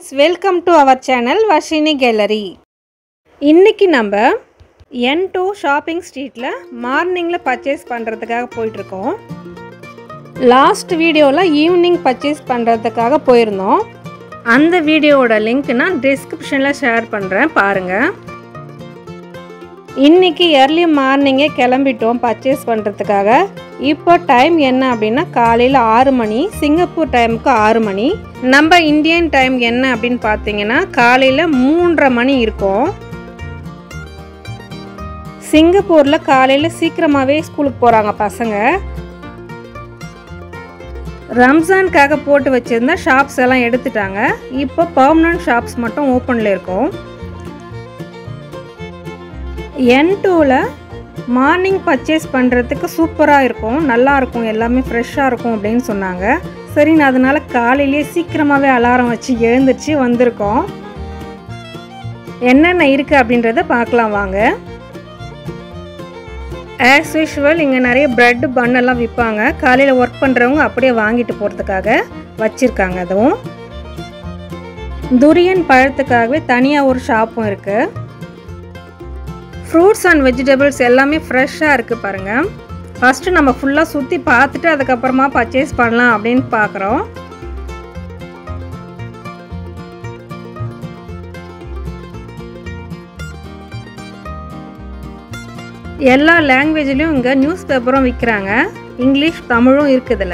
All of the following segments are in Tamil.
friends welcome to our channel Varshini gallery இன்றைக்கி நம்ம என் டூ ஷாப்பிங் ஸ்ட்ரீட்டில் மார்னிங்கில் பர்ச்சேஸ் பண்ணுறதுக்காக போயிட்டுருக்கோம் லாஸ்ட் வீடியோவில் ஈவினிங் பர்ச்சேஸ் பண்ணுறதுக்காக போயிருந்தோம் அந்த வீடியோவோட லிங்க் நான் டிஸ்கிரிப்ஷனில் ஷேர் பண்ணுறேன் பாருங்கள் இன்றைக்கி ஏர்லி மார்னிங்கே கிளம்பிட்டோம் பர்ச்சேஸ் பண்ணுறதுக்காக இப்போ டைம் என்ன அப்படின்னா காலையில் ஆறு மணி சிங்கப்பூர் டைமுக்கு ஆறு மணி நம்ம இந்தியன் டைம் என்ன அப்படின்னு பார்த்தீங்கன்னா காலையில் மூன்றரை மணி இருக்கும் சிங்கப்பூரில் காலையில் சீக்கிரமாகவே ஸ்கூலுக்கு போகிறாங்க பசங்க ரம்ஜானுக்காக போட்டு வச்சுருந்த ஷாப்ஸ் எல்லாம் எடுத்துட்டாங்க இப்போ பர்மனன்ட் ஷாப்ஸ் மட்டும் ஓப்பனில் இருக்கும் என் டூவில் மார்னிங் பர்ச்சேஸ் பண்ணுறதுக்கு சூப்பராக இருக்கும் நல்லா இருக்கும் எல்லாமே ஃப்ரெஷ்ஷாக இருக்கும் அப்படின்னு சொன்னாங்க சரி நான் அதனால் காலையிலே சீக்கிரமாகவே அலாரம் வச்சு எழுந்திரிச்சு வந்திருக்கோம் என்னென்ன இருக்குது அப்படின்றத பார்க்கலாம் வாங்க ஆஸ் யூஷுவல் இங்கே நிறைய ப்ரெட் பண்ணெல்லாம் விற்பாங்க காலையில் ஒர்க் பண்ணுறவங்க அப்படியே வாங்கிட்டு போகிறதுக்காக வச்சுருக்காங்க அதுவும் துரியன் பழத்துக்காகவே தனியாக ஒரு ஷாப்பும் இருக்குது ஃப்ரூட்ஸ் அண்ட் வெஜிடபிள்ஸ் எல்லாமே ஃப்ரெஷ்ஷாக இருக்குது பாருங்கள் ஃபஸ்ட்டு நம்ம ஃபுல்லாக சுற்றி பார்த்துட்டு அதுக்கப்புறமா பர்ச்சேஸ் பண்ணலாம் அப்படின்னு பார்க்குறோம் எல்லா லாங்குவேஜ்லேயும் இங்கே நியூஸ் பேப்பரும் விற்கிறாங்க இங்கிலீஷ் தமிழும் இருக்குதுல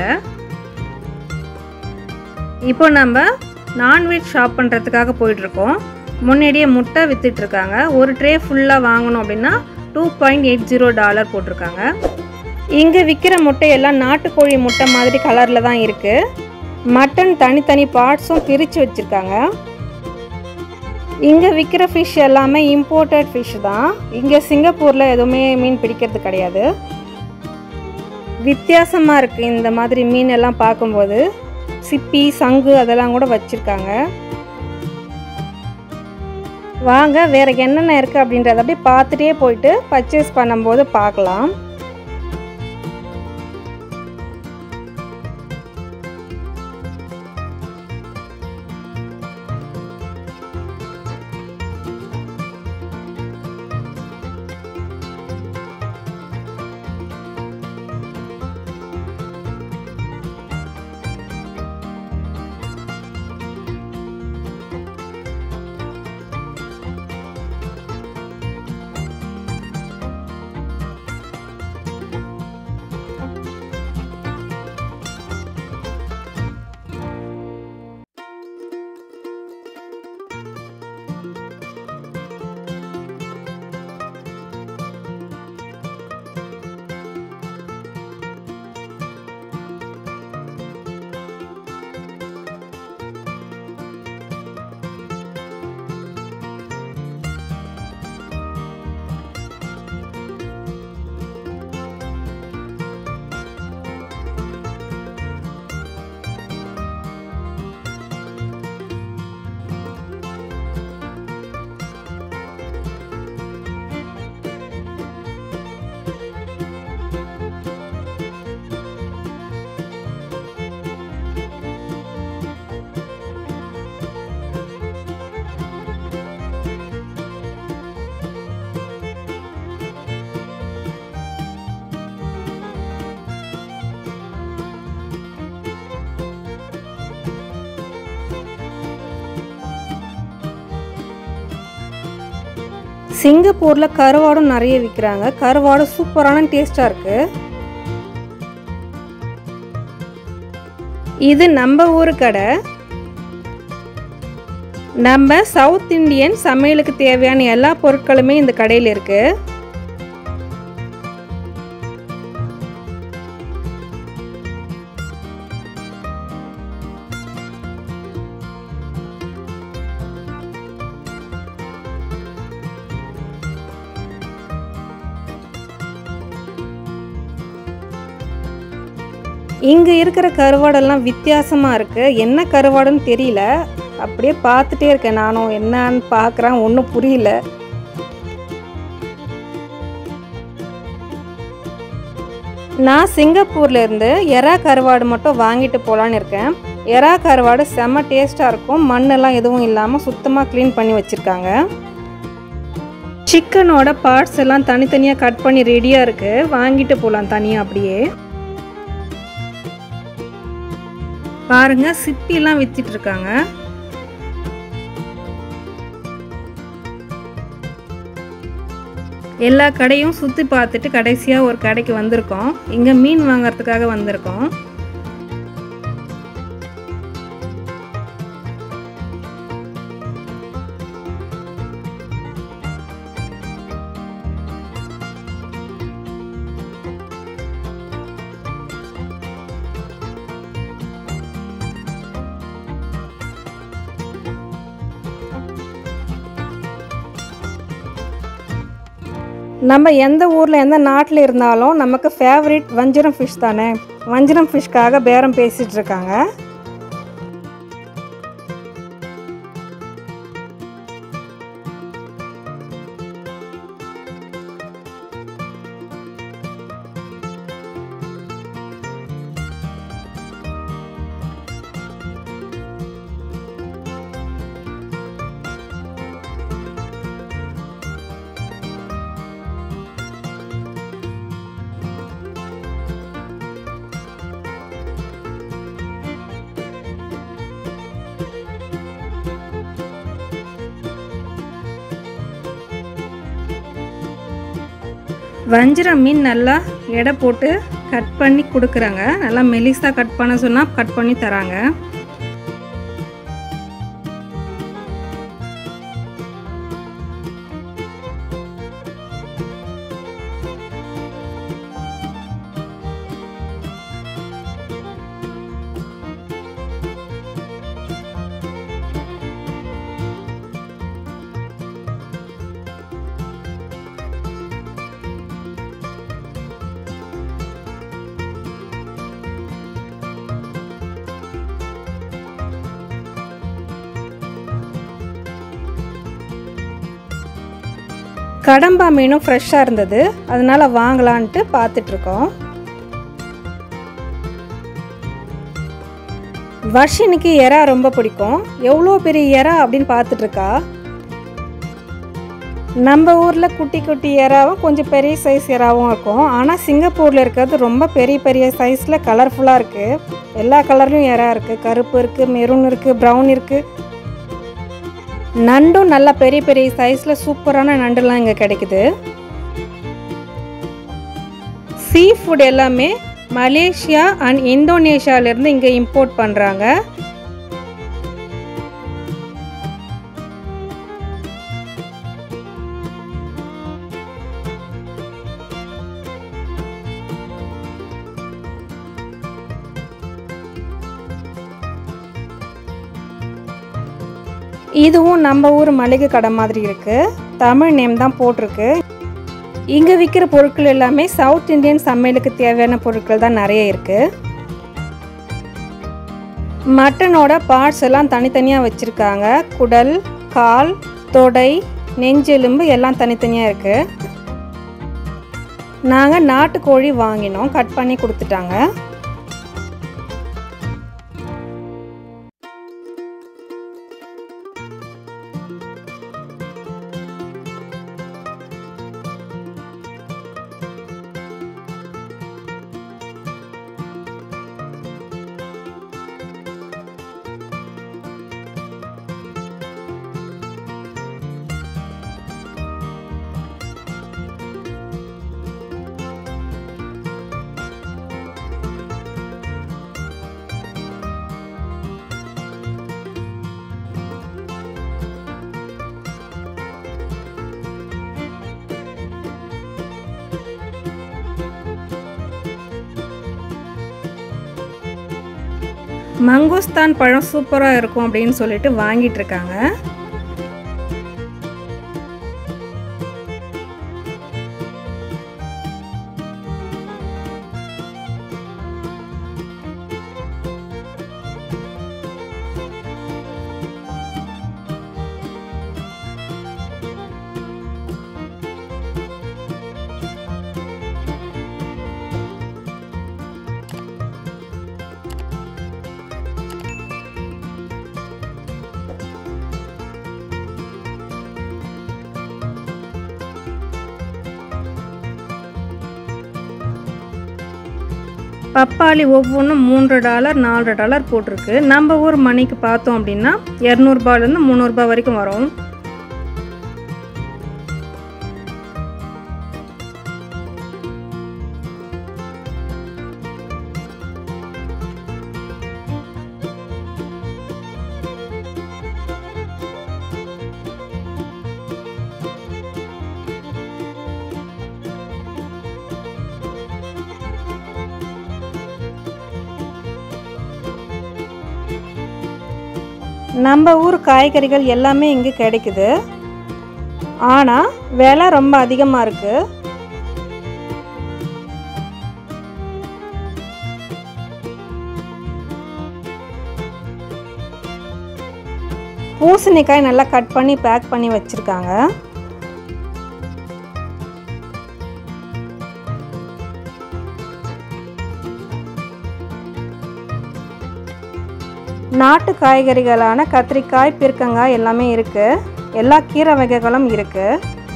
இப்போ நம்ம நான்வெஜ் ஷாப் பண்ணுறதுக்காக போயிட்டுருக்கோம் முன்னாடியே முட்டை விற்றுட்ருக்காங்க ஒரு ட்ரே ஃபுல்லாக வாங்கணும் அப்படின்னா two point eight zero dollar போட்டிருக்காங்க இங்கே விற்கிற முட்டையெல்லாம் நாட்டுக்கோழி முட்டை மாதிரி கலரில் தான் இருக்குது மட்டன் தனித்தனி பார்ட்ஸும் பிரித்து வச்சுருக்காங்க இங்கே விற்கிற ஃபிஷ் எல்லாமே இம்போர்ட்டட் ஃபிஷ் தான் இங்கே சிங்கப்பூரில் எதுவுமே மீன் பிடிக்கிறது கிடையாது வித்தியாசமாக இருக்குது இந்த மாதிரி மீன் எல்லாம் பார்க்கும்போது சிப்பி சங்கு அதெல்லாம் கூட வச்சுருக்காங்க வாங்க வேறு என்னென்ன இருக்குது அப்படின்றத அப்படியே பார்த்துட்டே போயிட்டு பர்ச்சேஸ் பண்ணும்போது பார்க்கலாம் சிங்கப்பூரில் கருவாடும் நிறைய விற்கிறாங்க கருவாடு சூப்பரான டேஸ்ட்டாக இருக்குது இது நம்ம ஊர் கடை நம்ம சவுத் இந்தியன் சமையலுக்கு தேவையான எல்லா பொருட்களுமே இந்த கடையில் இருக்குது இங்கே இருக்கிற கருவாடெல்லாம் வித்தியாசமாக இருக்குது என்ன கருவாடுன்னு தெரியல அப்படியே பார்த்துட்டே இருக்கேன் நானும் என்னன்னு பார்க்குறேன் ஒன்றும் புரியல நான் சிங்கப்பூர்ல இருந்து எறா கருவாடு மட்டும் வாங்கிட்டு போகலான்னு இருக்கேன் எறா கருவாடு செம்ம டேஸ்ட்டாக இருக்கும் மண்ணெல்லாம் எதுவும் இல்லாமல் சுத்தமாக க்ளீன் பண்ணி வச்சுருக்காங்க சிக்கனோட பார்ட்ஸ் எல்லாம் தனித்தனியாக கட் பண்ணி ரெடியாக இருக்குது வாங்கிட்டு போகலாம் தனியாக அப்படியே பாருங்க சிப்பிலாம் வித்துட்டு இருக்காங்க எல்லா கடையும் சுற்றி பார்த்துட்டு கடைசியாக ஒரு கடைக்கு வந்திருக்கோம் இங்கே மீன் வாங்குறதுக்காக வந்திருக்கோம் நம்ம எந்த ஊரில் எந்த நாட்டில் இருந்தாலும் நமக்கு ஃபேவரட் வஞ்சிரம் ஃபிஷ் தானே வஞ்சிரம் ஃபிஷ்க்காக பேரம் பேசிகிட்டு இருக்காங்க வஞ்சிரம் மீன் நல்லா எடை போட்டு கட் பண்ணி கொடுக்குறாங்க நல்லா மெலிசாக கட் பண்ண சொன்னால் கட் பண்ணி தராங்க கடம்பா மீனும் ஃப்ரெஷ்ஷாக இருந்தது அதனால் வாங்கலான்ட்டு பார்த்துட்ருக்கோம் வர்ஷினிக்கு எறா ரொம்ப பிடிக்கும் எவ்வளோ பெரிய எறா அப்படின்னு பார்த்துட்ருக்கா நம்ம ஊரில் குட்டி குட்டி எறாவும் கொஞ்சம் பெரிய சைஸ் எறாவும் இருக்கும் ஆனால் சிங்கப்பூரில் இருக்கிறது ரொம்ப பெரிய பெரிய சைஸில் கலர்ஃபுல்லாக இருக்குது எல்லா கலர்லையும் எறா இருக்குது கருப்பு இருக்குது மெரூன் இருக்குது ப்ரௌன் இருக்குது நண்டும் நல்லா பெரிய பெரிய சைஸில் சூப்பரான நண்டுலாம் இங்கே கிடைக்குது சீ ஃபுட் எல்லாமே மலேசியா அண்ட் இந்தோனேஷியாவிலேருந்து இங்கே இம்போர்ட் பண்ணுறாங்க இதுவும் நம்ம ஊர் மளிகை கடை மாதிரி இருக்குது தமிழ் நேம் தான் போட்டிருக்கு இங்கே விற்கிற பொருட்கள் எல்லாமே சவுத் இந்தியன் சமையலுக்கு தேவையான பொருட்கள் தான் நிறைய இருக்குது மட்டனோட பார்ட்ஸ் எல்லாம் தனித்தனியாக வச்சுருக்காங்க குடல் கால் தொடை நெஞ்செலும்பு எல்லாம் தனித்தனியாக இருக்குது நாங்கள் நாட்டுக்கோழி வாங்கினோம் கட் பண்ணி கொடுத்துட்டாங்க மங்கோஸ்தான் பழம் சூப்பராக இருக்கும் அப்படின்னு சொல்லிட்டு வாங்கிட்டு இருக்காங்க பப்பாளி ஒவ்வொன்றும் மூன்று டாலர் நாலு டாலர் போட்டிருக்கு நம்ம ஊர் மணிக்கு பார்த்தோம் அப்படின்னா இரநூறுபாலேருந்து முந்நூறுபா வரைக்கும் வரும் நம்ம ஊர் காய்கறிகள் எல்லாமே இங்கே கிடைக்குது ஆனால் விலை ரொம்ப அதிகமாக இருக்குது பூசணிக்காய் நல்லா கட் பண்ணி பேக் பண்ணி வச்சுருக்காங்க நாட்டு காய்கறிகளான கத்திரிக்காய் பீர்க்கங்காய் எல்லாமே இருக்குது எல்லா கீரை வகைகளும் இருக்குது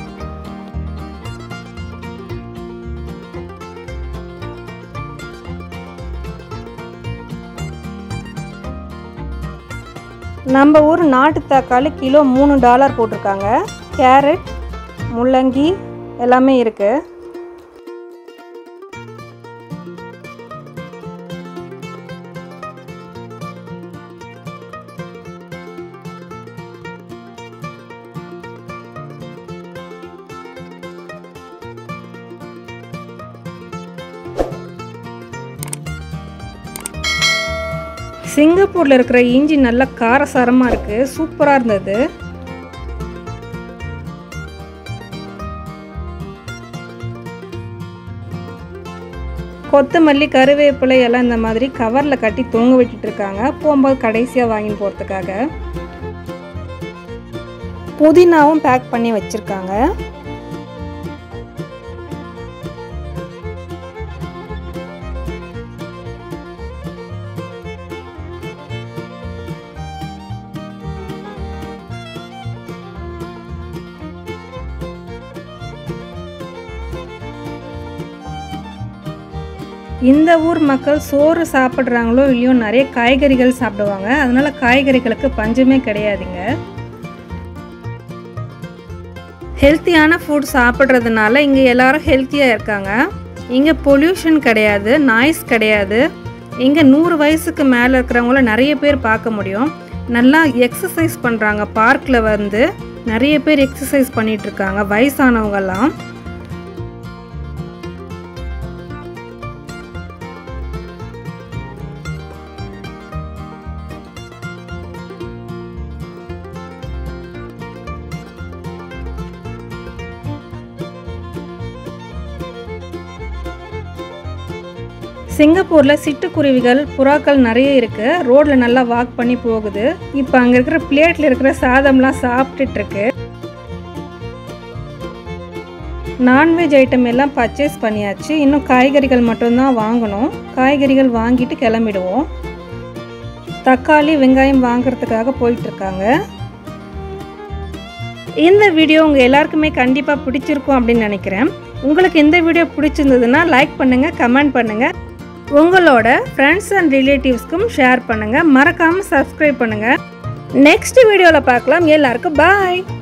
நம்ம ஊர் நாட்டு தக்காளி கிலோ மூணு டாலர் போட்டிருக்காங்க கேரட் முள்ளங்கி எல்லாமே இருக்குது சிங்கப்பூரில் இருக்கிற இஞ்சி நல்லா காரசாரமாக இருக்குது சூப்பராக இருந்தது கொத்தமல்லி கருவேப்பிலை எல்லாம் இந்த மாதிரி கவரில் கட்டி தொங்க விட்டுட்டு இருக்காங்க போகும்போது கடைசியாக வாங்கிட்டு போகிறதுக்காக புதினாவும் பேக் பண்ணி வச்சுருக்காங்க இந்த ஊர் மக்கள் சோறு சாப்பிட்றாங்களோ இல்லையோ நிறைய காய்கறிகள் சாப்பிடுவாங்க அதனால காய்கறிகளுக்கு பஞ்சமே கிடையாதுங்க ஹெல்த்தியான ஃபுட் சாப்பிட்றதுனால இங்கே எல்லாரும் ஹெல்த்தியாக இருக்காங்க இங்கே பொல்யூஷன் கிடையாது நாய்ஸ் கிடையாது இங்கே நூறு வயசுக்கு மேலே இருக்கிறவங்கள நிறைய பேர் பார்க்க முடியும் நல்லா எக்ஸசைஸ் பண்ணுறாங்க பார்க்கில் வந்து நிறைய பேர் எக்ஸசைஸ் பண்ணிட்டு இருக்காங்க வயசானவங்கெல்லாம் சிங்கப்பூரில் சிட்டுக்குருவிகள் புறாக்கள் நிறைய இருக்குது ரோட்டில் நல்லா வாக் பண்ணி போகுது இப்போ அங்கே இருக்கிற பிளேட்டில் இருக்கிற சாதம்லாம் சாப்பிட்டுட்டு இருக்கு நான்வெஜ் ஐட்டம் எல்லாம் பர்ச்சேஸ் பண்ணியாச்சு இன்னும் காய்கறிகள் மட்டும்தான் வாங்கணும் காய்கறிகள் வாங்கிட்டு கிளம்பிடுவோம் தக்காளி வெங்காயம் வாங்குறதுக்காக போயிட்டு இருக்காங்க இந்த வீடியோ உங்கள் எல்லாருக்குமே கண்டிப்பாக பிடிச்சிருக்கும் அப்படின்னு நினைக்கிறேன் உங்களுக்கு இந்த வீடியோ பிடிச்சிருந்ததுன்னா லைக் பண்ணுங்கள் கமெண்ட் பண்ணுங்கள் உங்களோட ஃப்ரெண்ட்ஸ் அண்ட் ரிலேட்டிவ்ஸ்க்கும் ஷேர் பண்ணுங்கள் மறக்காமல் சப்ஸ்கிரைப் பண்ணுங்கள் நெக்ஸ்ட் வீடியோவில் பார்க்கலாம் எல்லாருக்கும் பாய்